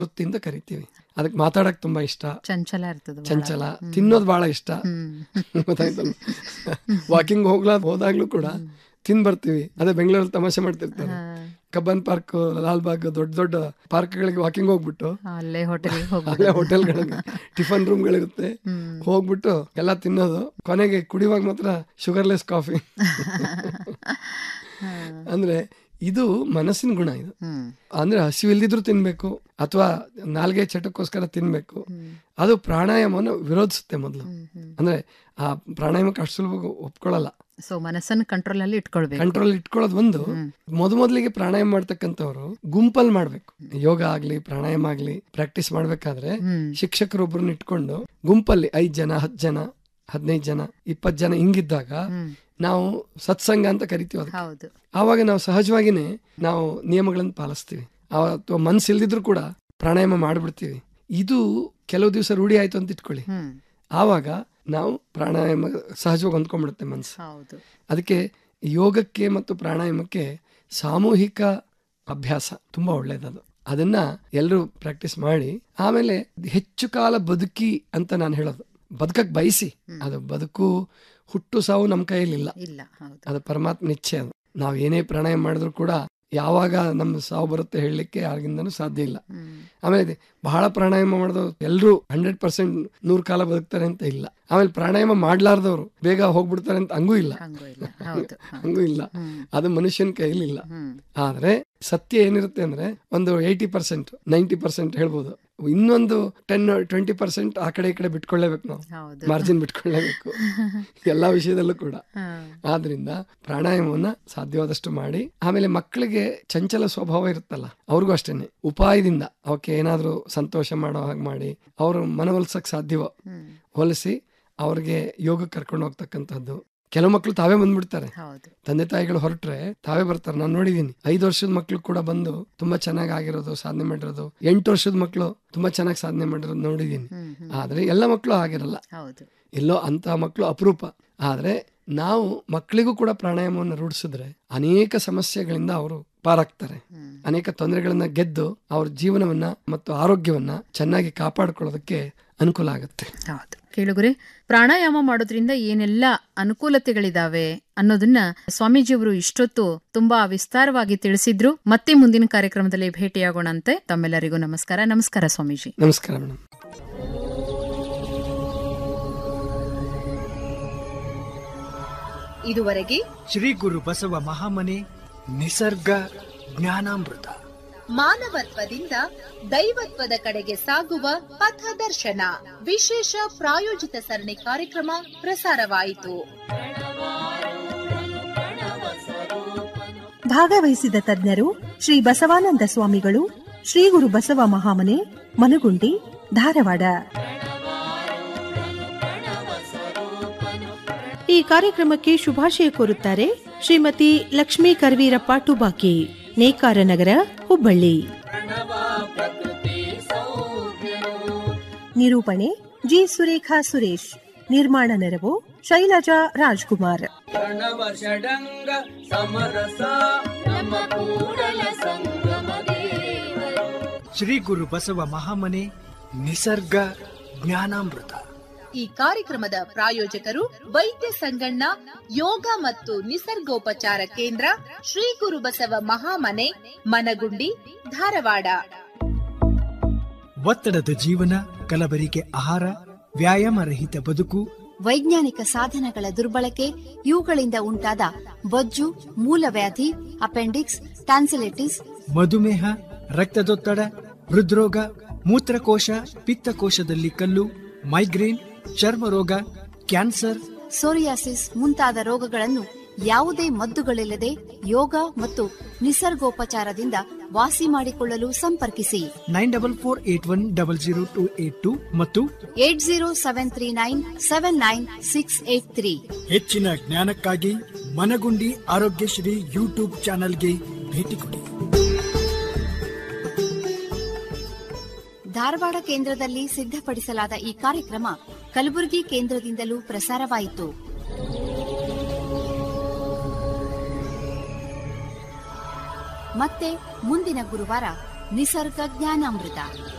ವೃತ್ತಿಯಿಂದ ಕರಿತೀವಿ ಅದಕ್ಕೆ ಮಾತಾಡಕ್ ತುಂಬಾ ಇಷ್ಟ ಚಂಚಲ ಇರ್ತದೆ ಬಹಳ. ಚಂಚಲ ತಿನ್ನೋದು ಬಹಳ ಇಷ್ಟ ಹ್ಮ್ ಗೊತ್ತಾಯ್ತಲ್ಲ ವಾಕಿಂಗ್ ಹೋಗ್ಲಾ ಹೋದಾಗ್ಲೂ ಕೂಡ ತಿನ್ ಬರ್ತೀವಿ ಅದೇ ಬೆಂಗಳೂರಲ್ಲಿ ತಮಾಷೆ ಮಾಡ್ತಿರ್ತಾರೆ ಕಬ್ಬನ್ ಪಾರ್ಕ್ ಲಾಲ್ಬಾಗ್ ದೊಡ್ಡ ದೊಡ್ಡ ಪಾರ್ಕ್ಗಳಿಗೆ ವಾಕಿಂಗ್ ಹೋಗ್ಬಿಟ್ಟು ಅಲ್ಲೇ ಹೋಟೆಲ್ ಅಲ್ಲೇ ಹೋಗ್ಬೋದು ಹೋಟೆಲ್ಗಳಿಗೆ ಟಿಫನ್ ರೂಮ್ಗಳಿರುತ್ತೆ ಹೋಗ್ಬಿಟ್ಟು ಎಲ್ಲ ತಿನ್ನೋದು ಕೊನೆಗೆ ಕುಡಿಯುವಾಗ ಮಾತ್ರ ಶುಗರ್ಲೆಸ್ ಕಾಫಿ ಅಂದ್ರೆ ಇದು ಮನಸ್ಸಿನ ಗುಣ ಇದು ಹ್ಮ್ ಅಂದ್ರೆ ಹಸಿವಿಲ್ದಿದ್ರು ತಿನ್ಬೇಕು ಅಥವಾ ನಾಲ್ಗೆ ಚಟಕ್ಕೋಸ್ಕರ ತಿನ್ಬೇಕು ಅದು ಪ್ರಾಣಾಯಾಮವನ್ನು ವಿರೋಧಿಸುತ್ತೆ ಮೊದಲು ಅಂದ್ರೆ ಆ ಪ್ರಾಣಾಯಾಮಕ್ಕೆ ಅಷ್ಟು ಸುಲಭ ಒಪ್ಕೊಳ್ಳಲ್ಲ ಸೊ ಮನಸ್ಸನ್ನು ಕಂಟ್ರೋಲ್ ಅಲ್ಲಿ ಇಟ್ಕೊಳ್ಬೇಕು ಕಂಟ್ರೋಲ್ ಇಟ್ಕೊಳ್ಳೋದು ಒಂದು ಮೊದ ಮೊದಲಿಗೆ ಪ್ರಾಣಾಯಾಮ ಮಾಡ್ತಕ್ಕಂಥವ್ರು ಗುಂಪಲ್ಲಿ ಮಾಡ್ಬೇಕು ಯೋಗ ಆಗ್ಲಿ ಪ್ರಾಣಾಯಾಮ ಆಗ್ಲಿ ಪ್ರಾಕ್ಟೀಸ್ ಮಾಡ್ಬೇಕಾದ್ರೆ ಹ್ಮ್ ಶಿಕ್ಷಕರೊಬ್ಬರನ್ನ ಇಟ್ಕೊಂಡು ಗುಂಪಲ್ಲಿ ಐದ್ ಜನ ಹತ್ತು ಜನ ಹದಿನೈದು ಜನ ಇಪ್ಪತ್ತು ಜನ ಹಿಂಗಿದ್ದಾಗ ಹ್ಮ್ ನಾವು ಸತ್ಸಂಗ ಅಂತ ಕರಿತೀವಿ ಅದಕ್ಕೆ ಹೌದು ಆವಾಗ ನಾವು ಸಹಜವಾಗಿನೇ ನಾವು ನಿಯಮಗಳನ್ನು ಪಾಲಿಸ್ತೀವಿ ಆ- ಅಥವಾ ಮನ್ಸು ಇಲ್ದಿದ್ರು ಕೂಡ ಪ್ರಾಣಾಯಾಮ ಮಾಡ್ಬಿಡ್ತೀವಿ ಇದು ಕೆಲವು ದಿವಸ ರೂಢಿ ಆಯ್ತು ಅಂತ ಇಟ್ಕೊಳ್ಳಿ ಹ್ಮ್ ಆವಾಗ ನಾವು ಪ್ರಾಣಾಯಾಮ ಸಹಜವಾಗಿ ಹೊಂದ್ಕೊಂಡ್ಬಿಡುತ್ತೆ ಮನ್ಸು ಹೌದು ಅದಕ್ಕೆ ಯೋಗಕ್ಕೆ ಮತ್ತು ಪ್ರಾಣಾಯಾಮಕ್ಕೆ ಸಾಮೂಹಿಕ ಅಭ್ಯಾಸ ತುಂಬಾ ಒಳ್ಳೇದದು ಅದನ್ನ ಎಲ್ಲರೂ ಪ್ರಾಕ್ಟೀಸ್ ಮಾಡಿ ಆಮೇಲೆ ಹೆಚ್ಚು ಕಾಲ ಬದುಕಿ ಅಂತ ನಾನು ಹೇಳೋದು ಬದುಕಕ್ ಬಯಸಿ ಅದು ಬದುಕು ಹುಟ್ಟು ಸಾವು ನಮ್ಮ ಕೈಯಲ್ಲಿಲ್ಲ ಇಲ್ಲ ಹೌದು ಅದು ಪರಮಾತ್ಮ ಇಚ್ಛೆ ಅದು ನಾವು ಏನೇ ಪ್ರಾಣಾಯಾಮ ಮಾಡಿದ್ರು ಕೂಡ ಯಾವಾಗ ನಮ್ಮ ಸಾವು ಬರುತ್ತೆ ಹೇಳಲಿಕ್ಕೆ ಯಾರಿಗಿಂದನೂ ಸಾಧ್ಯ ಇಲ್ಲ ಹ್ಮ್ ಆಮೇಲೆ ಇದೆ, ಬಹಳ ಪ್ರಾಣಾಯಾಮ ಮಾಡಿದವರು ಎಲ್ಲರೂ ಹಂಡ್ರೆಡ್ ಪರ್ಸೆಂಟ್ ನೂರು ಕಾಲ ಬದುಕ್ತಾರೆ ಅಂತ ಇಲ್ಲ ಆಮೇಲೆ ಪ್ರಾಣಾಯಾಮ ಮಾಡ್ಲಾರ್ದವ್ರು ಬೇಗ ಹೋಗ್ಬಿಡ್ತಾರೆ ಅಂತ ಹಂಗೂ ಇಲ್ಲ ಹಂಗೂ ಇಲ್ಲ ಹೌದು ಹಂಗೂ ಇಲ್ಲ ಹ್ಮ್ ಅದು ಮನುಷ್ಯನ ಕೈಲಿಲ್ಲ ಹ್ಮ್ ಆದ್ರೆ ಸತ್ಯ ಏನಿರುತ್ತೆ ಅಂದ್ರೆ ಒಂದು ಏಯ್ಟಿ ಪರ್ಸೆಂಟ್ ನೈಂಟಿ ಪರ್ಸೆಂಟ್ ಹೇಳ್ಬೋದು ಇನ್ನೊಂದು ಟೆನ್ ಟ್ವೆಂಟಿ ಪರ್ಸೆಂಟ್ ಆ ಕಡೆ ಈ ಕಡೆ ಬಿಟ್ಕೊಳ್ಳೇಬೇಕು ನಾವು ಹೌದು ಮಾರ್ಜಿನ್ ಬಿಟ್ಕೊಳ್ಳೇಬೇಕು ಎಲ್ಲಾ ವಿಷಯದಲ್ಲೂ ಕೂಡ ಹಾ. ಆದ್ರಿಂದ ಪ್ರಾಣಾಯಾಮವನ್ನ ಸಾಧ್ಯವಾದಷ್ಟು ಮಾಡಿ ಆಮೇಲೆ ಮಕ್ಕಳಿಗೆ ಚಂಚಲ ಸ್ವಭಾವ ಇರುತ್ತಲ್ಲ ಅವ್ರಿಗೂ ಅಷ್ಟೇನೆ ಉಪಾಯದಿಂದ ಅವಕ್ಕೆ ಏನಾದ್ರೂ ಸಂತೋಷ ಮಾಡೋ ಹಾಗೆ ಮಾಡಿ ಅವ್ರು ಮನವೊಲಿಸಕ್ ಸಾಧ್ಯವೋ ಹ್ಮ್ ಹೊಲಿಸಿ ಅವ್ರಿಗೆ ಯೋಗಕ್ಕೆ ಕರ್ಕೊಂಡು ಹೋಗ್ತಕ್ಕಂಥದ್ದು ಕೆಲವು ಮಕ್ಕಳು ತಾವೇ ಬಂದ್ಬಿಡ್ತಾರೆ ಹೌದು ತಂದೆ ತಾಯಿಗಳು ಹೊರಟ್ರೆ ತಾವೇ ಬರ್ತಾರೆ ನಾನು ನೋಡಿದೀನಿ ಐದು ವರ್ಷದ ಮಕ್ಕಳು ಕೂಡ ಬಂದು ತುಂಬಾ ಚೆನ್ನಾಗಿ ಆಗಿರೋದು ಸಾಧನೆ ಮಾಡಿರೋದು ಎಂಟು ವರ್ಷದ ಮಕ್ಕಳು ತುಂಬಾ ಚೆನ್ನಾಗಿ ಸಾಧನೆ ಮಾಡಿರೋದು ನೋಡಿದೀನಿ ಹ್ಮ್ ಹ್ಮ್ ಆದ್ರೆ ಎಲ್ಲ ಮಕ್ಕಳು ಆಗಿರಲ್ಲ ಹೌದು ಎಲ್ಲೋ ಅಂತ ಮಕ್ಕಳು ಅಪರೂಪ ಆದ್ರೆ ನಾವು ಮಕ್ಕಳಿಗೂ ಕೂಡ ಪ್ರಾಣಾಯಾಮವನ್ನು ರೂಢಿಸಿದ್ರೆ ಅನೇಕ ಸಮಸ್ಯೆಗಳಿಂದ ಅವರು ಪಾರಾಗ್ತಾರೆ ಹ್ಮ್ ಅನೇಕ ತೊಂದರೆಗಳನ್ನ ಗೆದ್ದು ಅವ್ರ ಜೀವನವನ್ನ ಮತ್ತು ಆರೋಗ್ಯವನ್ನ ಚೆನ್ನಾಗಿ ಕಾಪಾಡ್ಕೊಳ್ಳೋದಕ್ಕೆ ಅನುಕೂಲ ಆಗುತ್ತೆ ಹೌದು ಕೇಳುಗರೆ ಪ್ರಾಣಾಯಾಮ ಮಾಡೋದ್ರಿಂದ ಏನೆಲ್ಲ ಅನುಕೂಲತೆಗಳಿದಾವೆ ಅನ್ನೋದನ್ನ ಸ್ವಾಮೀಜಿಯವರು ಇಷ್ಟೊತ್ತು ತುಂಬಾ ವಿಸ್ತಾರವಾಗಿ ತಿಳಿಸಿದ್ರು ಮತ್ತೆ ಮುಂದಿನ ಕಾರ್ಯಕ್ರಮದಲ್ಲಿ ಭೇಟಿಯಾಗೋಣಂತೆ ತಮ್ಮೆಲ್ಲರಿಗೂ ನಮಸ್ಕಾರ ನಮಸ್ಕಾರ ಸ್ವಾಮೀಜಿ ನಮಸ್ಕಾರ ಮೇಡಮ್ ಇದುವರೆಗೆ ಶ್ರೀ ಗುರು ಬಸವ ಮಹಾಮನೆ ನಿಸರ್ಗ ಜ್ಞಾನಾಮೃತ ಮಾನವತ್ವದಿಂದ ದೈವತ್ವದ ಕಡೆಗೆ ಸಾಗುವ ಪಥದರ್ಶನ ವಿಶೇಷ ಪ್ರಾಯೋಜಿತ ಸರಣಿ ಕಾರ್ಯಕ್ರಮ ಪ್ರಸಾರವಾಯಿತು ಭಾಗವಹಿಸಿದ ತಜ್ಞರು ಶ್ರೀ ಬಸವಾನಂದ ಸ್ವಾಮಿಗಳು ಶ್ರೀ ಗುರು ಬಸವ ಮಹಾಮನೆ ಮನಗುಂಡಿ ಧಾರವಾಡ ಈ ಕಾರ್ಯಕ್ರಮಕ್ಕೆ ಶುಭಾಶಯ ಕೋರುತ್ತಾರೆ ಶ್ರೀಮತಿ ಲಕ್ಷ್ಮೀ ಕರ್ವೀರಪ್ಪ ಟುಬಾಕಿ ನೇಕಾರ ನಗರ ಹುಬ್ಬಳ್ಳಿ ನಿರೂಪಣೆ ಜಿ ಸುರೇಖಾ ಸುರೇಶ್ ನಿರ್ಮಾಣ ನೆರವು ಶೈಲಜಾ ರಾಜ್ಕುಮಾರ್ ಶ್ರೀ ಗುರು ಬಸವ ಮಹಾಮನೆ ನಿಸರ್ಗ ಜ್ಞಾನಾಮೃತ ಈ ಕಾರ್ಯಕ್ರಮದ ಪ್ರಾಯೋಜಕರು ವೈದ್ಯ ಸಂಗಣ್ಣ ಯೋಗ ಮತ್ತು ನಿಸರ್ಗೋಪಚಾರ ಕೇಂದ್ರ ಶ್ರೀ ಗುರು ಬಸವ ಮಹಾಮನೆ ಮನಗುಂಡಿ ಧಾರವಾಡ ಒತ್ತಡದ ಜೀವನ ಕಲಬರಿಕೆ ಆಹಾರ ವ್ಯಾಯಾಮ ರಹಿತ ಬದುಕು ವೈಜ್ಞಾನಿಕ ಸಾಧನಗಳ ದುರ್ಬಳಕೆ ಇವುಗಳಿಂದ ಉಂಟಾದ ಬೊಜ್ಜು ಮೂಲವ್ಯಾಧಿ ಅಪೆಂಡಿಕ್ಸ್ ಟ್ಯಾನ್ಸಿಲಿಟಿಸ್ ಮಧುಮೇಹ ರಕ್ತದೊತ್ತಡ ಹೃದ್ರೋಗ ಮೂತ್ರಕೋಶ ಪಿತ್ತಕೋಶದಲ್ಲಿ ಕಲ್ಲು ಮೈಗ್ರೇನ್ ಚರ್ಮ ರೋಗ ಕ್ಯಾನ್ಸರ್ ಸೋರಿಯಾಸಿಸ್ ಮುಂತಾದ ರೋಗಗಳನ್ನು ಯಾವುದೇ ಮದ್ದುಗಳಿಲ್ಲದೆ ಯೋಗ ಮತ್ತು ನಿಸರ್ಗೋಪಚಾರದಿಂದ ವಾಸಿ ಮಾಡಿಕೊಳ್ಳಲು ಸಂಪರ್ಕಿಸಿ nine double four eight one double zero two eight two ಮತ್ತು eight zero seven three nine seven nine six eight three ಹೆಚ್ಚಿನ ಜ್ಞಾನಕ್ಕಾಗಿ ಮನಗುಂಡಿ ಆರೋಗ್ಯಶ್ರೀ ಯೂಟ್ಯೂಬ್ ಚಾನೆಲ್ಗೆ ಭೇಟಿ ಕೊಡಿ ಧಾರವಾಡ ಕೇಂದ್ರದಲ್ಲಿ ಸಿದ್ಧಪಡಿಸಲಾದ ಈ ಕಾರ್ಯಕ್ರಮ ಕಲಬುರಗಿ ಕೇಂದ್ರದಿಂದಲೂ ಪ್ರಸಾರವಾಯಿತು ಮತ್ತೆ ಮುಂದಿನ ಗುರುವಾರ ನಿಸರ್ಗ ಜ್ಞಾನಾಮೃತ